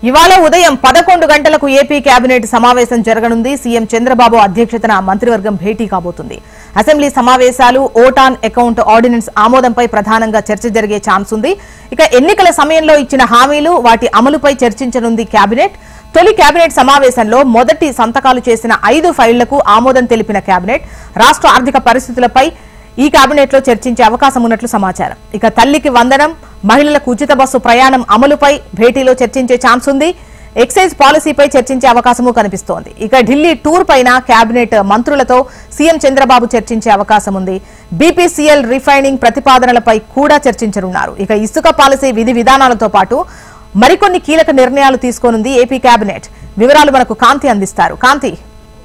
ఇవాళ ఉదయం పదకొండు గంటలకు ఏపీ కేబినెట్ సమావేశం జరగనుంది సీఎం చంద్రబాబు అధ్యక్షతన మంత్రివర్గం భేటీ కాబోతుంది అసెంబ్లీ సమావేశాలు ఓటాన్ అకౌంట్ ఆర్డినెన్స్ ఆమోదంపై ప్రధానంగా చర్చ జరిగే ఛాన్స్ ఉంది ఇక ఎన్నికల సమయంలో ఇచ్చిన హామీలు వాటి అమలుపై చర్చించనుంది కేబినెట్ తొలి కేబినెట్ సమావేశంలో మొదటి సంతకాలు చేసిన ఐదు ఫైళ్లకు ఆమోదం తెలిపిన కేబినెట్ రాష్ట్ర ఆర్థిక పరిస్థితులపై ఈ కేబినెట్ లో చర్చించే అవకాశం ఉన్నట్లు సమాచారం ఇక తల్లికి వందనం మహిళలకు ఉచిత బస్సు ప్రయాణం అమలుపై భేటీలో చర్చించే ఛాన్స్ ఉంది ఎక్సైజ్ పాలసీపై చర్చించే అవకాశము కనిపిస్తోంది ఇక ఢిల్లీ టూర్ పైన కేబినెట్ మంత్రులతో సీఎం చంద్రబాబు చర్చించే అవకాశం ఉంది బీపీసీఎల్ రిఫైనింగ్ ప్రతిపాదనలపై కూడా చర్చించనున్నారు ఇక ఇసుక పాలసీ విధి విధానాలతో పాటు మరికొన్ని కీలక నిర్ణయాలు తీసుకోనుంది ఏపీ కేబినెట్ వివరాలు మనకు కాంతి అందిస్తారు కాంతి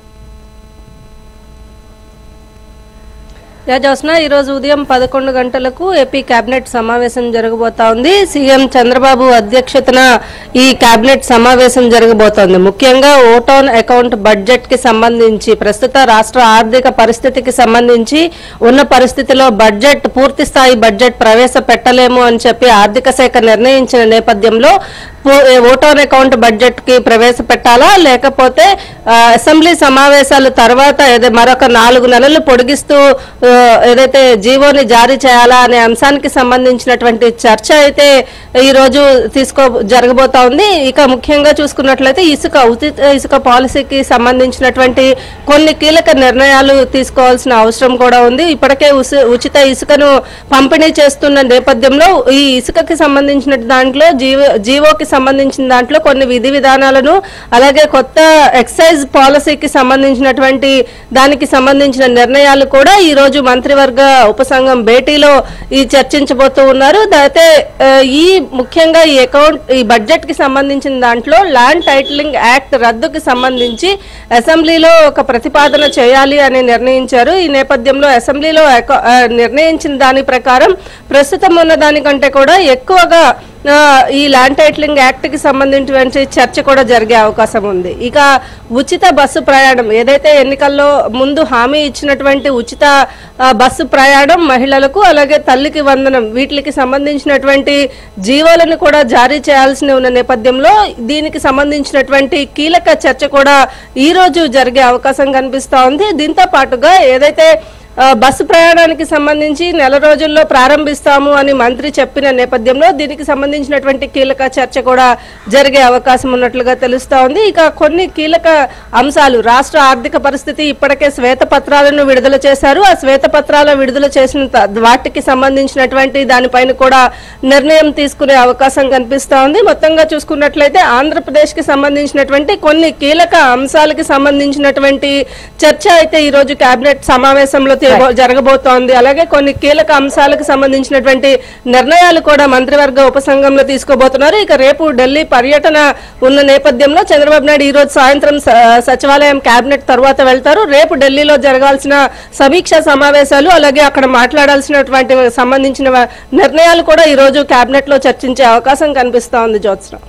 యా జోస్న ఈ రోజు ఉదయం పదకొండు గంటలకు ఏపీ కేబినెట్ సమావేశం జరగబోతా ఉంది సీఎం చంద్రబాబు అధ్యక్షతన ఈ కేబినెట్ సమావేశం జరగబోతోంది ముఖ్యంగా ఓటాన్ అకౌంట్ బడ్జెట్ కి సంబంధించి ప్రస్తుత రాష్ట్ర ఆర్థిక పరిస్థితికి సంబంధించి ఉన్న పరిస్థితిలో బడ్జెట్ పూర్తి స్థాయి బడ్జెట్ ప్రవేశపెట్టలేము అని చెప్పి ఆర్థిక శాఖ నిర్ణయించిన నేపథ్యంలో పూ- ఓటాన్ అకౌంట్ బడ్జెట్ కి ప్రవేశపెట్టాలా లేకపోతే ఆ, అసెంబ్లీ సమావేశాల తర్వాత ఏదో మరొక నాలుగు నెలలు పొడిగిస్తూ ఆ, ఏదైతే జీవోని జారీ చేయాలా అనే అంశానికి సంబంధించినటువంటి చర్చ అయితే ఈ రోజు తీసుకో జరగబోతా ఉంది ఇక ముఖ్యంగా చూసుకున్నట్లయితే ఇసుక ఉచిత ఇసుక పాలసీకి సంబంధించినటువంటి కొన్ని కీలక నిర్ణయాలు తీసుకోవాల్సిన అవసరం కూడా ఉంది ఇప్పటికే ఉసి- ఉచిత ఇసుకను పంపిణీ చేస్తున్న నేపథ్యంలో ఈ ఇసుకకి సంబంధించిన దాంట్లో జీవో జీవోకి సంబంధించిన దాంట్లో కొన్ని విధి విధానాలను అలాగే కొత్త ఎక్సైజ్ పాలసీకి సంబంధించినటువంటి దానికి సంబంధించిన నిర్ణయాలు కూడా ఈ రోజు మంత్రివర్గ ఉపసంఘం భేటీలో ఈ చర్చించబోతూ ఉన్నారు అయితే ఆ, ఈ ముఖ్యంగా ఈ అకౌంట్ ఈ బడ్జెట్ కి సంబంధించిన దాంట్లో ల్యాండ్ టైటిలింగ్ యాక్ట్ రద్దుకి సంబంధించి అసెంబ్లీలో ఒక ప్రతిపాదన చేయాలి అని నిర్ణయించారు ఈ నేపథ్యంలో అసెంబ్లీలో అక- ఆ, నిర్ణయించిన దాని ప్రకారం ప్రస్తుతం ఉన్న దానికంటే కూడా ఎక్కువగా ఆ, ఈ ల్యాండ్ టైటిలింగ్ యాక్ట్ కి సంబంధించినటువంటి చర్చ కూడా జరిగే అవకాశం ఉంది ఇక ఉచిత బస్సు ప్రయాణం ఏదైతే ఎన్నికల్లో ముందు హామీ ఇచ్చినటువంటి ఉచిత ఆ, బస్సు ప్రయాణం మహిళలకు అలాగే తల్లికి వందనం వీటికి సంబంధించినటువంటి జీవోలను కూడా జారీ చేయాల్సి ఉన్న నేపథ్యంలో దీనికి సంబంధించినటువంటి కీలక చర్చ కూడా ఈ రోజు జరిగే అవకాశం కనిపిస్తా ఉంది దీంతో పాటుగా ఏదైతే ఆ, బస్సు ప్రయాణానికి సంబంధించి నెల రోజుల్లో ప్రారంభిస్తాము అని మంత్రి చెప్పిన నేపథ్యంలో దీనికి సంబంధించినటువంటి కీలక చర్చ కూడా జరిగే అవకాశం ఉన్నట్లుగా తెలుస్తా ఉంది ఇక కొన్ని కీలక అంశాలు రాష్ట్ర ఆర్థిక పరిస్థితి ఇప్పటికే శ్వేతపత్రాలను విడుదల చేశారు ఆ శ్వేతపత్రాల విడుదల చేసిన త- వాటికి సంబంధించినటువంటి దానిపైన కూడా నిర్ణయం తీసుకునే అవకాశం కనిపిస్తా ఉంది మొత్తంగా చూసుకున్నట్లయితే ఆంధ్రప్రదేశ్ కి సంబంధించినటువంటి కొన్ని కీలక అంశాలకి సంబంధించినటువంటి చర్చ అయితే ఈ రోజు కేబినెట్ సమావేశంలో తేబో- జరగబోతోంది అలాగే కొన్ని కీలక అంశాలకు సంబంధించినటువంటి నిర్ణయాలు కూడా మంత్రివర్గ ఉపసంఘంలో తీసుకోబోతున్నారు ఇక రేపు ఢిల్లీ పర్యటన ఉన్న నేపథ్యంలో చంద్రబాబు నాయుడు ఈ రోజు సాయంత్రం స- సచివాలయం కేబినెట్ తర్వాత వెళ్తారు రేపు ఢిల్లీలో జరగాల్సిన సమీక్ష సమావేశాలు అలాగే అక్కడ మాట్లాడాల్సినటువంటి సంబంధించిన నిర్ణయాలు కూడా ఈ రోజు కేబినెట్ లో చర్చించే అవకాశం కనిపిస్తా ఉంది Jyotsna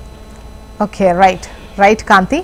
okay right right Kanthi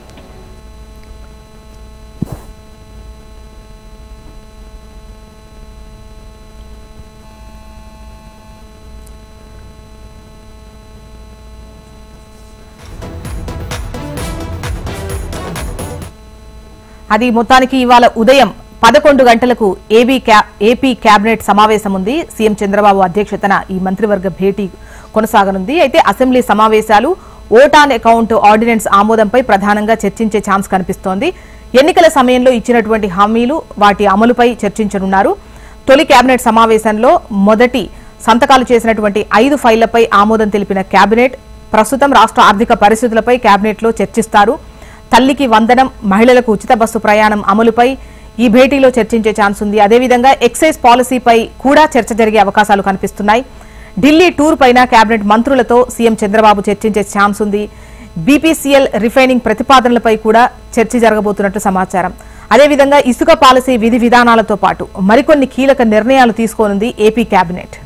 అది మొత్తానికి ఇవాళ ఉదయం పదకొండు గంటలకు ఏబీ క్యా- ఏపీ కేబినెట్ సమావేశం ఉంది సీఎం చంద్రబాబు అధ్యక్షతన ఈ మంత్రివర్గ భేటీ కొనసాగనుంది అయితే అసెంబ్లీ సమావేశాలు ఓటాన్ అకౌంట్ ఆర్డినెన్స్ ఆమోదంపై ప్రధానంగా చర్చించే ఛాన్స్ కనిపిస్తోంది ఎన్నికల సమయంలో ఇచ్చినటువంటి హామీలు వాటి అమలుపై చర్చించనున్నారు తొలి కేబినెట్ సమావేశంలో మొదటి సంతకాలు చేసినటువంటి ఐదు ఫైళ్లపై ఆమోదం తెలిపిన కేబినెట్ ప్రస్తుతం రాష్ట్ర ఆర్థిక పరిస్థితులపై కేబినెట్లో చర్చిస్తారు తల్లికి వందనం మహిళలకు ఉచిత బస్సు ప్రయాణం అమలుపై ఈ భేటీలో చర్చించే ఛాన్స్ ఉంది అదేవిధంగా ఎక్సైజ్ పాలసీపై కూడా చర్చ జరిగే అవకాశాలు కనిపిస్తున్నాయి ఢిల్లీ టూర్ పైన కేబినెట్ మంత్రులతో సీఎం చంద్రబాబు చర్చించే ఛాన్స్ ఉంది బీపీసీఎల్ రిఫైనింగ్ ప్రతిపాదనలపై కూడా చర్చ జరగబోతున్నట్లు సమాచారం అదేవిధంగా ఇసుక పాలసీ విధి విధానాలతో పాటు మరికొన్ని కీలక నిర్ణయాలు తీసుకోనుంది ఏపీ కేబినెట్